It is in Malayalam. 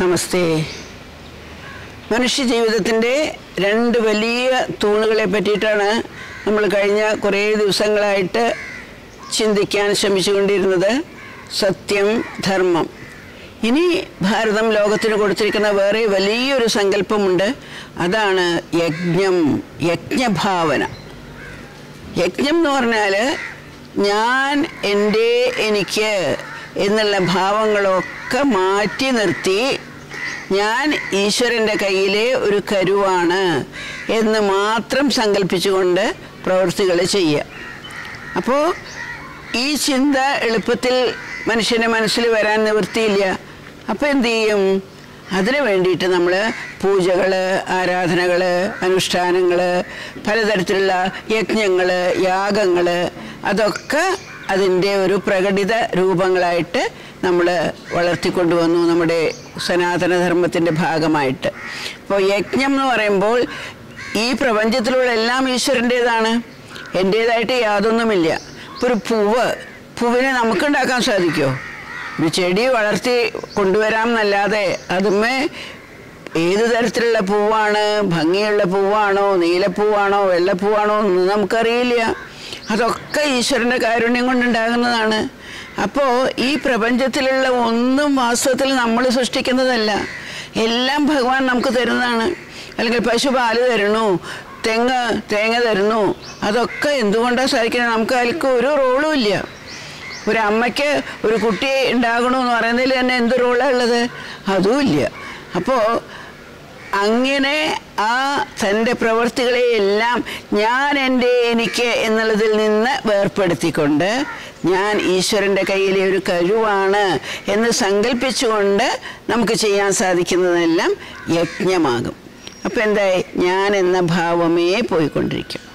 നമസ്തേ മനുഷ്യ ജീവിതത്തിൻ്റെ രണ്ട് വലിയ തൂണുകളെ പറ്റിയിട്ടാണ് നമ്മൾ കഴിഞ്ഞ കുറേ ദിവസങ്ങളായിട്ട് ചിന്തിക്കാൻ ശ്രമിച്ചുകൊണ്ടിരുന്നത് സത്യം ധർമ്മം ഇനി ഭാരതം ലോകത്തിന് കൊടുത്തിരിക്കുന്ന വേറെ വലിയൊരു സങ്കല്പമുണ്ട് അതാണ് യജ്ഞം യജ്ഞഭാവന യജ്ഞം എന്ന് പറഞ്ഞാൽ ഞാൻ എൻ്റെ എനിക്ക് എന്നുള്ള ഭാവങ്ങളൊക്കെ മാറ്റി നിർത്തി ഞാൻ ഈശ്വരൻ്റെ കയ്യിലെ ഒരു കരുവാണ് എന്ന് മാത്രം സങ്കല്പിച്ചുകൊണ്ട് പ്രവൃത്തികൾ ചെയ്യുക അപ്പോൾ ഈ ചിന്ത എളുപ്പത്തിൽ മനുഷ്യൻ്റെ മനസ്സിൽ വരാൻ നിവൃത്തിയില്ല അപ്പോൾ എന്തു ചെയ്യും അതിനു വേണ്ടിയിട്ട് നമ്മൾ പൂജകൾ ആരാധനകൾ അനുഷ്ഠാനങ്ങൾ പലതരത്തിലുള്ള യജ്ഞങ്ങൾ യാഗങ്ങൾ അതൊക്കെ അതിൻ്റെ ഒരു പ്രകടിത രൂപങ്ങളായിട്ട് നമ്മൾ വളർത്തിക്കൊണ്ടുവന്നു നമ്മുടെ സനാതനധർമ്മത്തിൻ്റെ ഭാഗമായിട്ട് അപ്പോൾ യജ്ഞം എന്ന് പറയുമ്പോൾ ഈ പ്രപഞ്ചത്തിലുള്ള എല്ലാം ഈശ്വരൻ്റേതാണ് എൻ്റേതായിട്ട് യാതൊന്നുമില്ല ഇപ്പോൾ ഒരു പൂവ് പൂവിനെ നമുക്കുണ്ടാക്കാൻ സാധിക്കുമോ ഒരു ചെടി വളർത്തി കൊണ്ടുവരാം എന്നല്ലാതെ അതുമേ ഏത് തരത്തിലുള്ള പൂവാണ് ഭംഗിയുള്ള പൂവാണോ നീലപ്പൂവാണോ വെള്ളപ്പൂവാണോ എന്ന് നമുക്കറിയില്ല അതൊക്കെ ഈശ്വരൻ്റെ കാരുണ്യം കൊണ്ടുണ്ടാകുന്നതാണ് അപ്പോൾ ഈ പ്രപഞ്ചത്തിലുള്ള ഒന്നും വാസ്തവത്തിൽ നമ്മൾ സൃഷ്ടിക്കുന്നതല്ല എല്ലാം ഭഗവാൻ നമുക്ക് തരുന്നതാണ് അല്ലെങ്കിൽ പശു പാല് തരണു തെങ്ങ് തേങ്ങ തരുന്നു അതൊക്കെ എന്തുകൊണ്ടാണ് സാധിക്കുന്നത് നമുക്ക് അതിലേക്ക് ഒരു റോളും ഇല്ല ഒരു അമ്മയ്ക്ക് ഒരു കുട്ടി ഉണ്ടാകണമെന്ന് പറയുന്നതിൽ തന്നെ എന്ത് റോളാണ് ഉള്ളത് അതുമില്ല അപ്പോൾ അങ്ങനെ ആ തൻ്റെ പ്രവൃത്തികളെയെല്ലാം ഞാൻ എൻ്റെ എനിക്ക് എന്നുള്ളതിൽ നിന്ന് വേർപ്പെടുത്തിക്കൊണ്ട് ഞാൻ ഈശ്വരൻ്റെ കയ്യിലെ ഒരു കഴിവാണ് എന്ന് സങ്കല്പിച്ചുകൊണ്ട് നമുക്ക് ചെയ്യാൻ സാധിക്കുന്നതെല്ലാം യജ്ഞമാകും അപ്പം എന്തായി ഞാൻ എന്ന ഭാവമേ പോയിക്കൊണ്ടിരിക്കും